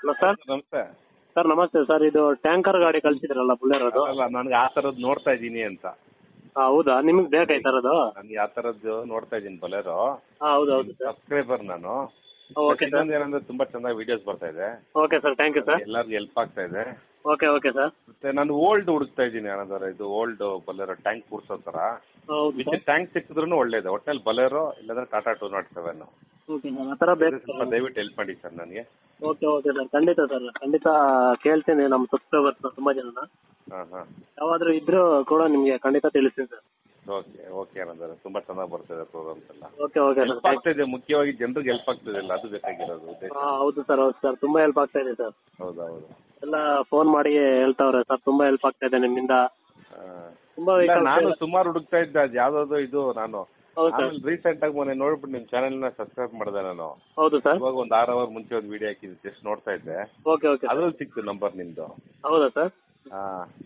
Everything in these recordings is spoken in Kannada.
ಹಲೋ ಸರ್ ನಮಸ್ತೆ ಸರ್ ನಮಸ್ತೆ ಸರ್ ಇದು ಟ್ಯಾಂಕರ್ ಗಾಡಿ ಕಳಿಸಿದ್ರಲ್ಲ ಬುಲೆರೋದು ಅಲ್ಲ ನನಗೆ ಆ ಥರದ್ದು ನೋಡ್ತಾ ಇದ್ದೀನಿ ಅಂತ ಹಾಂ ಹೌದಾ ನಿಮಗೆ ಬೇಕಾಯ್ತು ಸರ್ ಅದು ನನಗೆ ಆ ಥರದ್ದು ನೋಡ್ತಾ ಇದ್ದೀನಿ ಬಲೇರೋ ಹಾಂ ಹೌದು ಹೌದು ಸರ್ ಸಬ್ಸ್ಕ್ರೈಬರ್ ನಾನು ಓಕೆ ಸರ್ ಇನ್ನೊಂದು ಏನಂದ್ರೆ ತುಂಬಾ ಚೆನ್ನಾಗಿ ವಿಡಿಯೋಸ್ ಬರ್ತಾ ಇದೆ okay sir thank you sir ಎಲ್ಲರಿಗೂ ಹೆಲ್ಪ್ ಆಗ್ತಾ ಇದೆ ಓಕೆ ಓಕೆ ಸರ್ ಮತ್ತೆ ನಾನು ಓಲ್ಡ್ ಹುಡುಕ್ತಾ ಇದ್ದೀನಿ ಏನಂದ್ರೆ ಇದು ಓಲ್ಡ್ ಬಲೇರೋ ಟ್ಯಾಂಕ್ ಕೂರ್ಸೋ ಥರ ಹೌದು ವಿತ್ ಸರ್ ಟ್ಯಾಂಕ್ ಸಿಕ್ಕಿದ್ರು ಒಳ್ಳೇದು ಒಟ್ಟಲ್ಲಿ ಬಲೇರೋ ಇಲ್ಲಾಂದ್ರೆ Tata two not seven okay sir ಆ ಥರ ಬೇಕು ಸ್ವಲ್ಪ ದಯವಿಟ್ಟು ಹೆಲ್ಪ್ ಮಾಡಿ ಸರ್ ನನಗೆ ಓಕೆ ಓಕೆ ಸರ್ ಖಂಡಿತ ಸರ್ ಖಂಡಿತ ಕೇಳ್ತೀನಿ ನಮ್ಮ ಸಬ್ಸ್ಕ್ರೈಬರ್ಸ್ ತುಂಬ ಜನನ ಹಾಂ ಹಾಂ ಯಾವಾದರೂ ಇದ್ರೂ ಕೂಡ ನಿಮಗೆ ಖಂಡಿತ ತಿಳಿಸ್ತೀನಿ ಸರ್ ಓಕೆ ಓಕೆ ಏನಂದ್ರೆ ತುಂಬಾ ಚೆನ್ನಾಗಿ ಬರ್ತಿದೆ ಪ್ರೋಗ್ರಾಮ್ಸ್ ಎಲ್ಲ ಓಕೆ ಓಕೆ ಸರ್ ಹೆಲ್ಪ್ ಆಗ್ತಾ ಇದೆ ಮುಖ್ಯವಾಗಿ ಜನರಿಗೆ ಹೆಲ್ಪ್ ಆಗ್ತಿದೆ ಇಲ್ಲ ಅದು ಬೇಕಾಗಿರೋದು ಉದ್ದೇಶ ಹಾಂ ಹೌದು ಸರ್ ಹೌದು ಸರ್ ತುಂಬ ಹೆಲ್ಪ್ ಆಗ್ತಾ ಇದೆ ಸರ್ ಹೌದಾ ಹೌದು ಎಲ್ಲ ಫೋನ್ ಮಾಡಿ ಹೇಳ್ತಾವ್ರೆ ಸರ್ ತುಂಬ ಹೆಲ್ಪ್ ಆಗ್ತಾ ಇದೆ ನಿಮ್ಮಿಂದ ಆ, ತುಂಬ ಇಲ್ಲ, vehicles ನಾನು ಇದೆ. ಸುಮಾರು ಹುಡುಕ್ತಾ ಇದ್ದೆ ಅದು ಯಾವ್ದಾದ್ರು ಇದು ನಾನು ಹೌದು ಸರ್ ಆಮೇಲೆ ರೀಸೆಂಟ್ ಆಗಿ ಮೊನ್ನೆ ನೋಡ್ಬಿಟ್ಟು ನಿಮ್ ಚಾನೆಲ್ ನ ಸಬ್ಸ್ಕ್ರೈಬ್ ಮಾಡಿದೆ ನಾನು ಹೌದು ಸರ್ ಇವಾಗ ಒಂದು ಆರ್ ಅವರ್ ಮುಂಚೆ ಒಂದು ವಿಡಿಯೋ ಹಾಕಿದ್ದು ಜಸ್ಟ್ ನೋಡ್ತಾ ಇದ್ದೆ ಓಕೆ ಓಕೆ ಅದ್ರಲ್ಲಿ ಸಿಕ್ತು ನಂಬರ್ ನಿಮ್ದು ಹೌದಾ ಸರ್ ಹಾ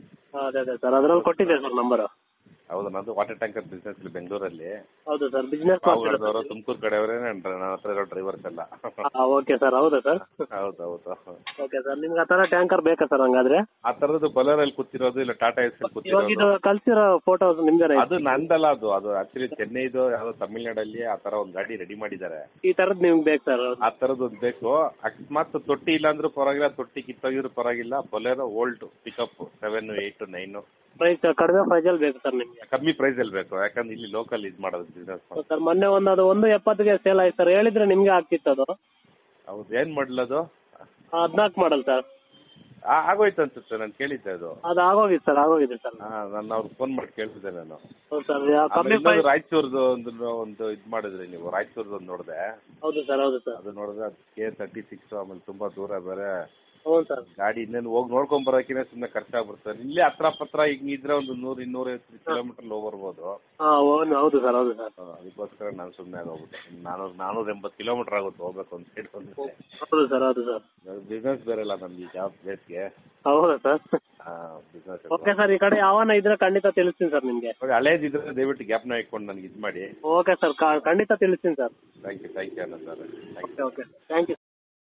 ಅದೇ ಅದೇ ಸರ್ ಅದ್ರಲ್ಲಿ ಕೊಟ್ಟಿದ್ದೆ ಸರ್ ನಂಬರು ಹೌದು ನಂದು ವಾಟರ್ ಟ್ಯಾಂಕರ್ ಬಿಸ್ನೆಸ್ ಇಲ್ಲಿ ಬೆಂಗಳೂರಲ್ಲಿ ಹೌದು ಸರ್ ಬಿಸ್ನೆಸ್ ಪಾವಗಡದವರು ತುಮಕೂರು ಕಡೆಯವರೇ ನನ್ನ ಹತ್ರ ಇರೋ ಡ್ರೈವರ್ಸ್ ಎಲ್ಲ ಓಕೆ ಸರ್ ಹೌದಾ ಸರ್ ಹೌದು ಹೌದು ಓಕೆ ಸರ್ ನಿಮ್ಗೆ ಆ ಥರ ಟ್ಯಾಂಕರ್ ಬೇಕಾ ಸರ್ ಹಂಗಾದ್ರೆ ಆ ತರದ್ದು ಬಲರಲ್ಲಿ ಕೂತಿರೋದು ಇಲ್ಲ ಟಾಟಾ ಎಸ್ ಇವಾಗ ಕೂತಿರೋದು ಇದು ಕಳ್ಸಿರೋ ಫೋಟೋಸ್ ನಿಮ್ದೇನೆ ಅದು ನಂದಲ್ಲ ಅದು ಅದು ಆಕ್ಚುಲಿ ಚೆನ್ನೈದು ಯಾವ್ದೋ ತಮಿಳ್ನಾಡಲ್ಲಿ ಆ ತರ ಒಂದು ಗಾಡಿ ರೆಡಿ ಮಾಡಿದ್ದಾರೆ ಈ ಥರದ್ದು ನಿಮ್ಗೆ ಬೇಕು ಸರ್ ಆ ತರದ್ದು ಒಂದು ಬೇಕು ಅಕಸ್ಮಾತ್ ತೊಟ್ಟಿ ಇಲ್ಲ ಅಂದ್ರೂ ಪರವಾಗಿಲ್ಲ ತೊಟ್ಟಿ ಕಿತ್ತೋಗಿದ್ರು ಪರವಾಗಿಲ್ಲ Bolero old pickup seven eight nine price ಕಡಿಮೆ ಪ್ರೈಸಲ್ಲಿ ಬೇಕು ಸರ್ ನಿಮಗೆ ಕಮ್ಮಿ ಪ್ರೈಸ್ ಅಲ್ಲಿ ಬೇಕು ಯಾಕಂದ್ರೆ ಇಲ್ಲಿ ಲೋಕಲ್ ಇದು ಮಾಡೋದು ಬಿಸ್ನೆಸ್ ಸರ್ ಮೊನ್ನೆ ಒಂದು ಅದು ಒಂದು ಎಪ್ಪತ್ತಿಗೆ ಸೇಲ್ ಆಯ್ತು ಸರ್ ಹೇಳಿದ್ರೆ ನಿಮಗೆ ಆಗ್ತಿತ್ತು ಅದು ಹೌದು ಏನ್ ಮಾಡ್ಲದು ಹದಿನಾಲ್ಕು ಮಾಡಲ್ ಸರ್ ಆ- ಆಗೋಯ್ತು ಅನ್ಸುತ್ತೆ ನಾನು ಕೇಳಿದ್ದೆ ಅದು ಅದು ಆಗೋಗಿದೆ ಸರ್ ಆಗೋಗಿದೆ ಸರ್ ಹಾ ನಾನು ಅವ್ರಿಗೆ ಫೋನ್ ಮಾಡಿ ಕೇಳ್ತಿದ್ದೆ ನಾನು ಹೌದು ಸರ್ ಆಮೇಲೆ ಕಮ್ಮಿ ಇನ್ನೊಂದು ಪ್ರೈಸ್ ರಾಯಚೂರ್ದು ಒಂದು ಒಂದು ಇದು ಮಾಡಿದ್ರಿ ನೀವು ರಾಯಚೂರ್ದು ಒಂದು ನೋಡಿದೆ ಹೌದು ಸರ್ ಹೌದು ಸರ್ ಅದು ನೋಡಿದ್ರೆ ಅದು ಕೆ ತರ್ಟಿ ಸಿಕ್ಸ್ ಆಮೇಲೆ ತುಂಬಾ ದೂರ ಬೇರೆ ಹೌದು ಸರ್ ಗಾಡಿ ಇನ್ನೇನು ಹೋಗಿ ನೋಡ್ಕೊಂಡ್ ಬರೋಕಿನ ಸುಮ್ಮನೆ ಖರ್ಚಾಗ್ಬಿಡ್ತಾರೆ ಇಲ್ಲೇ ಹತ್ರ ಪತ್ರ ಈಗ ಇದ್ರೆ ಒಂದು ನೂರು ಇನ್ನೂರೈವತ್ತು ಕಿಲೋಮೀಟರ್ ಹೋಗಿ ಬರ್ಬೋದು ಹಾಂ ಹೌದು ಹೌದು ಸರ್ ಹೌದು ಸರ್ ಆ, ಅದಕ್ಕೋಸ್ಕರ ನಾನು ಸುಮ್ಮನೆ ಆಗೋಗ್ಬಿಟ್ಟೆ ನಾನೂರು ನಾನೂರ ಎಂಬತ್ತು ಕಿಲೋಮೀಟರ್ ಆಗುತ್ತೆ ಹೋಗ್ಬೇಕು ಒಂದು ಸೈಡ್ ಒಂದು ಹೌದು ಸರ್ ಹೌದು ಸರ್ ಬಿಸ್ನೆಸ್ ಬೇರೆ ಅಲ್ಲ ನಮ್ಗೆ ಈ ಜಾಬ್ ಬೇಸ್ಗೆ ಹೌದಾ ಸರ್ ಬಿಸ್ನೆಸ್ ಓಕೆ ಸರ್ ಈ ಕಡೆ ಯಾವನ ಇದ್ರೆ ಖಂಡಿತ ತಿಳಿಸ್ತೀನಿ ಸರ್ ನಿಮಗೆ ಹಳೇದಿದ್ರೆ ದಯವಿಟ್ಟು ಗ್ಯಾಪ್ನ ಇಟ್ಕೊಂಡು ನನಗೆ ಇದು ಮಾಡಿ ಓಕೆ ಸರ್ ಖಂಡಿತ ತಿಳಿಸ್ತೀನಿ sir thank you thank you ಅಣ್ಣ sir thank you okay okay thank you